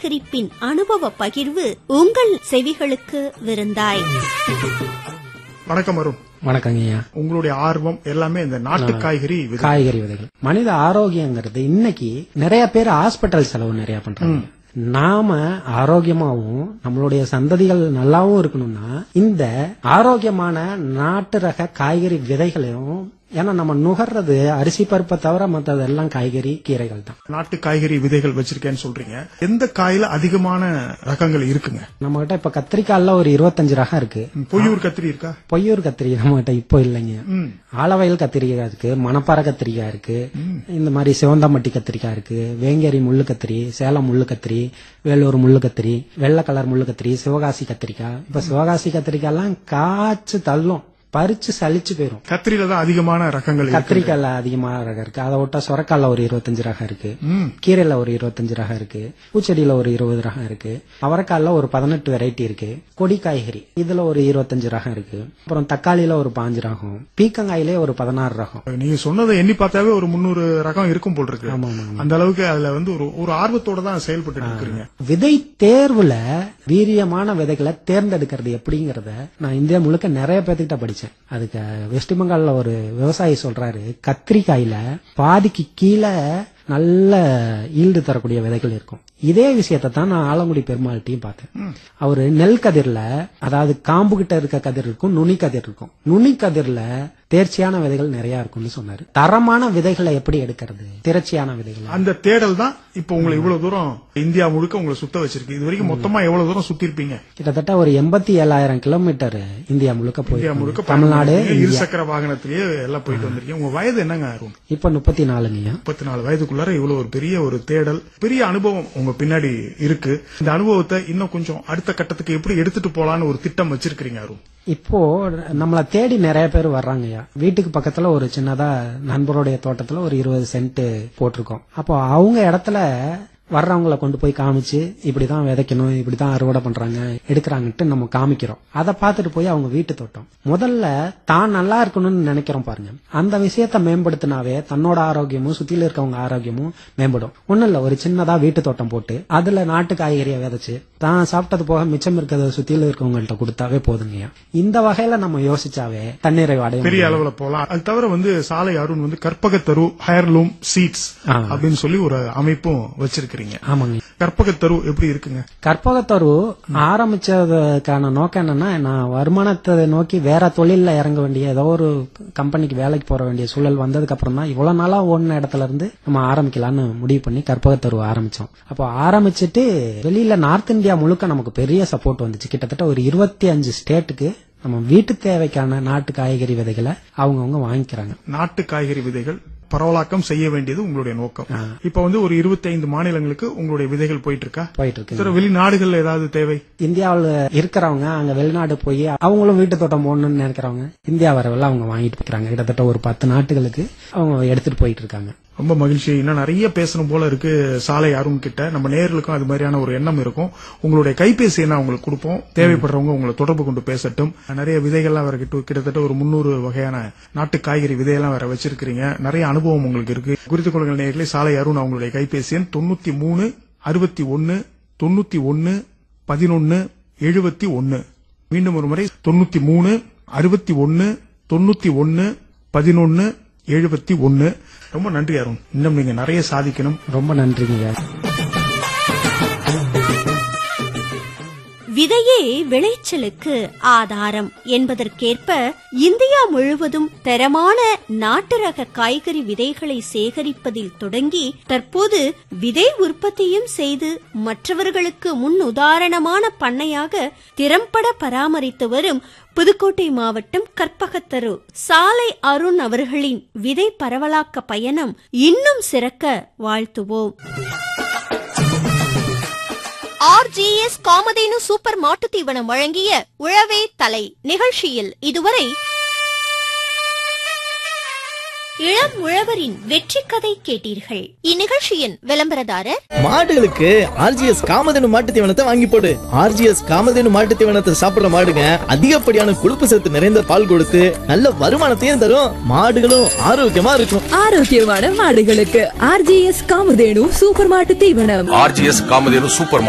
சேகரிப்பின் அனுபவ பகிர்வு உங்கள் செவிகளுக்கு விருந்தாய் வணக்கம் அருண் வணக்கங்க ஐயா உங்களுடைய ஆர்வம் எல்லாமே இந்த நாட்டு காய்கறி விதை. காய்கறி விதைகள் மனித ஆரோக்கியங்கிறது இன்னைக்கு நிறைய பேர் ஹாஸ்பிட்டல் செலவு நிறைய பண்றாங்க நாம ஆரோக்கியமாவும் நம்மளுடைய சந்ததிகள் நல்லாவும் இருக்கணும்னா இந்த ஆரோக்கியமான நாட்டு ரக காய்கறி விதைகளையும் ஏன்னா நம்ம நுகர்றது அரிசி பருப்பை தவிர மற்றதெல்லாம் காய்கறி கீரைகள் தான் நாட்டு காய்கறி விதைகள் வச்சிருக்கேன்னு சொல்றீங்க எந்த காயில அதிகமான ரகங்கள் இருக்குங்க நம்ம கிட்ட இப்ப கத்திரிக்காய்ல ஒரு இருபத்தஞ்சு ரகம் இருக்கு ம், பொய்யூர் கத்திரி இருக்கா பொய்யூர் கத்திரிக்காய் நம்ம கிட்ட இப்போ இல்லைங்க ம். ஆலவயல் கத்திரிக்காய் இருக்கு மணப்பாறை கத்திரிக்காய் இருக்கு இந்த மாதிரி சிவந்தாம்பட்டி கத்திரிக்காய் இருக்கு வேங்கேரி முள்ளு கத்திரி சேலம் முள்ளு கத்திரி வேலூர் முள்ளு கத்திரி வெள்ளை கலர் முள்ளு கத்திரி சிவகாசி கத்திரிக்காய் இப்ப சிவகாசி கத்திரிக்காய் எல்லாம் காய்ச்சு தள்ளும் பறிச்சு சலிச்சு போயிரும் கத்திரியில தான் அதிகமான ரகங்கள் இருக்கு கத்திரிக்காய்ல அதிகமான ரகம் இருக்கு அதை விட்டா சொரக்கால்ல ஒரு இருபத்தஞ்சு ரகம் இருக்கு ம். கீரையில ஒரு இருபத்தஞ்சு ரகம் இருக்கு பூச்செடியில ஒரு இருபது ரகம் இருக்கு அவரைக்காய்ல ஒரு பதினெட்டு வெரைட்டி இருக்கு கொடி காய்கறி இதுல ஒரு இருபத்தஞ்சு ரகம் இருக்கு அப்புறம் தக்காளியில ஒரு பாஞ்சு ரகம் பீக்கங்காயிலே ஒரு பதினாறு ரகம் நீங்க சொன்னதை எண்ணி பார்த்தாவே ஒரு முன்னூறு ரகம் இருக்கும் போல் இருக்கு ஆமா, ஆமா. அந்த அளவுக்கு அதுல வந்து ஒரு ஒரு ஆர்வத்தோட தான் செயல்பட்டு இருக்கிறீங்க விதை தேர்வுல வீரியமான விதைகளை தேர்ந்தெடுக்கிறது எப்படிங்கறத நான் இந்தியா முழுக்க நிறைய பேர்த்துக்கிட்ட படிச்சேன் அதுக்கு வெஸ்ட் பெங்கால்ல ஒரு விவசாயி சொல்றாரு கத்திரிக்காயில பாதிக்கு கீழே நல்ல ஈல்டு தரக்கூடிய விதைகள் இருக்கும் இதே விஷயத்தை தான் நான் ஆலங்குடி பெருமாள்கிட்டையும் பார்த்தேன் அவரு நெல் கதிர்ல அதாவது காம்பு கிட்ட இருக்க கதிர் இருக்கும் நுனி கதிர் இருக்கும் நுனி கதிர்ல தேர்ச்சியான விதைகள் நிறைய இருக்கும்னு சொன்னாரு தரமான விதைகளை எப்படி எடுக்கிறது திரட்சியான விதைகளை அந்த தேடல் தான் இப்ப உங்களை இவ்வளவு தூரம் இந்தியா முழுக்க உங்களை சுத்த வச்சிருக்கு இது வரைக்கும் மொத்தமா எவ்வளவு தூரம் சுத்தி இருப்பீங்க கிட்டத்தட்ட ஒரு எண்பத்தி ஏழாயிரம் கிலோமீட்டர் இந்தியா முழுக்க இந்தியா போய் முழுக்க தமிழ்நாடு பயணம் இருசக்கர வாகனத்திலேயே எல்லாம் போயிட்டு வந்திருக்கீங்க உங்க வயது என்னங்க அருண் இப்ப முப்பத்தி நாலுங்கய்யா முப்பத்தி நாலு வயதுக்குள்ளார இவ்வளவு ஒரு பெரிய ஒரு தேடல் பெரிய அனுபவம் உங்க பின்னாடி இருக்கு இந்த அனுபவத்தை இன்னும் கொஞ்சம் அடுத்த கட்டத்துக்கு எப்படி எடுத்துட்டு போலான்னு ஒரு திட்டம் வச்சிருக்கீங்க அருண் இப்போ நம்மள தேடி நிறைய பேர் வர்றாங்கய்யா வீட்டுக்கு பக்கத்துல ஒரு சின்னதா நண்பருடைய தோட்டத்துல ஒரு இருபது சென்ட் போட்டிருக்கோம் அப்போ அவங்க இடத்துல வர்றவங்கள கொண்டு போய் காமிச்சு இப்படிதான் விதைக்கணும் இப்படிதான் அறுவடை பண்றாங்க எடுக்கிறாங்கன்ட்டு நம்ம காமிக்கிறோம் அதை பார்த்துட்டு போய் அவங்க வீட்டு தோட்டம் முதல்ல தான் நல்லா இருக்கணும்னு நினைக்கிறோம் பாருங்க அந்த விஷயத்த மேம்படுத்தினாவே தன்னோட ஆரோக்கியமும் சுத்தில இருக்கவங்க ஆரோக்கியமும் மேம்படும் ஒண்ணும் இல்ல ஒரு சின்னதா வீட்டு தோட்டம் போட்டு அதுல நாட்டு காய்கறியை விதைச்சு தான் சாப்பிட்டது போக மிச்சம் இருக்கிறத சுத்தில இருக்கவங்கள்ட்ட கொடுத்தாவே போதுங்கய்யா இந்த வகையில நம்ம யோசிச்சாவே தன்னிறைவு அடைய பெரிய முடியும். அளவுல போலாம் அது தவிர வந்து சாலை அருண் வந்து கற்பகத்தரு ஹயர்லூம் சீட்ஸ் ஆ. அப்படின்னு சொல்லி ஒரு அமைப்பும் வச்சிருக்கிறீங்க ஆமாங்க கற்பகத்தரு எப்படி இருக்குங்க கற்பகத்தரு ஆரம்பிச்சதுக்கான நோக்கம் என்னன்னா நான் வருமானத்தை நோக்கி வேற தொழில்ல இறங்க வேண்டிய ஏதோ ஒரு கம்பெனிக்கு வேலைக்கு போற வேண்டிய சூழல் வந்ததுக்கு அப்புறம் தான் இவ்வளவு நாளா ஒன்ன இடத்துல இருந்து நம்ம ஆரம்பிக்கலாம்னு முடிவு பண்ணி கற்பகத்தரு ஆரம்பிச்சோம் அப்போ ஆரம்பிச்சிட்டு வெளியில நார்த் இந்தியா முழுக்க நமக்கு பெரிய சப்போர்ட் வந்துச்சு கிட்டத்தட்ட ஒரு இருபத்தி அஞ்சு ஸ்டேட்டுக்கு நம்ம வீட்டு தேவைக்கான நாட்டு காய்கறி விதைகளை அவங்கவுங்க வாங்கிக்கிறாங்க நாட்டு காய்கறி விதைகள் பரவலாக்கம் செய்ய வேண்டியது உங்களுடைய நோக்கம் இப்ப வந்து ஒரு 25 மாநிலங்களுக்கு உங்களுடைய விதைகள் போயிட்டு இருக்கா போயிட்டு இருக்கு இத்தர வெளிநாடுகள்ல ஏதாவது தேவை இந்தியாவில் இருக்கிறவங்க அங்க வெளிநாடு போய் அவங்களும் வீட்டு தோட்டம் போடணும்னு நினைக்கிறவங்க இந்தியா வரவெல்லாம் அவங்க வாங்கிட்டு போய்க்கிறாங்க கிட்டத்தட்ட ஒரு பத்து நாட்டுகளுக்கு அவங்க எடுத்துட்டு போயிட்டு இருக்காங்க ரொம்ப மகிழ்ச்சி இன்னும் நிறைய பேசணும் போல இருக்கு சாலை அருண் கிட்ட நம்ம நேர்களுக்கும் அது மாதிரியான ஒரு எண்ணம் இருக்கும் உங்களுடைய கைபேசி என்ன அவங்களுக்கு கொடுப்போம் தேவைப்படுறவங்க உங்களை தொடர்பு கொண்டு பேசட்டும் நிறைய விதைகள்லாம் வேற கிட்ட கிட்டத்தட்ட ஒரு முன்னூறு வகையான நாட்டு காய்கறி விதையெல்லாம் வேற வச்சிருக்கிறீங்க நிறைய அனுபவம் உங்களுக்கு இருக்கு குறித்துக் கொள்ளுங்கள் நேர்களே சாலை அருண் அவங்களுடைய கைபேசி எண் தொண்ணூத்தி மூணு அறுபத்தி ஒன்னு தொண்ணூத்தி ஒன்னு பதினொன்னு எழுபத்தி ஒன்னு மீண்டும் ஒரு முறை தொண்ணூத்தி மூணு அறுபத்தி ஒன்னு தொண்ணூத்தி ஒன்னு பதினொன்னு எழுபத்தி ஒன்னு ரொம்ப நன்றி அருண் இன்னும் நீங்க நிறைய சாதிக்கணும் ரொம்ப நன்றிங்க விதையே விளைச்சலுக்கு ஆதாரம் என்பதற்கேற்ப இந்தியா முழுவதும் தரமான நாட்டு ரக காய்கறி விதைகளை சேகரிப்பதில் தொடங்கி தற்போது விதை உற்பத்தியும் செய்து மற்றவர்களுக்கு முன் உதாரணமான பண்ணையாக திறம்பட பராமரித்து வரும் புதுக்கோட்டை மாவட்டம் கற்பகத்தரு சாலை அருண் அவர்களின் விதை பரவலாக்க பயணம் இன்னும் சிறக்க வாழ்த்துவோம் ஆர்ஜிஎஸ் காமதேனு சூப்பர் மாட்டுத் தீவனம் வழங்கிய உழவே தலை நிகழ்ச்சியில் இதுவரை இளம் உழவரின் வெற்றி கதை கேட்டீர்கள் இந்நிகழ்ச்சியின் விளம்பரதாரர் மாடுகளுக்கு ஆர்ஜிஎஸ் காமதேனு மாட்டு தீவனத்தை வாங்கி போடு ஆர்ஜிஎஸ் காமதேனு மாட்டு தீவனத்தை சாப்பிடுற மாடுங்க அதிகப்படியான கொழுப்பு சத்து நிறைந்த பால் கொடுத்து நல்ல வருமானத்தையும் தரும் மாடுகளும் ஆரோக்கியமா இருக்கும் ஆரோக்கியமான மாடுகளுக்கு ஆர்ஜிஎஸ் காமதேனு சூப்பர் மாட்டு தீவனம் ஆர்ஜிஎஸ் காமதேனு சூப்பர்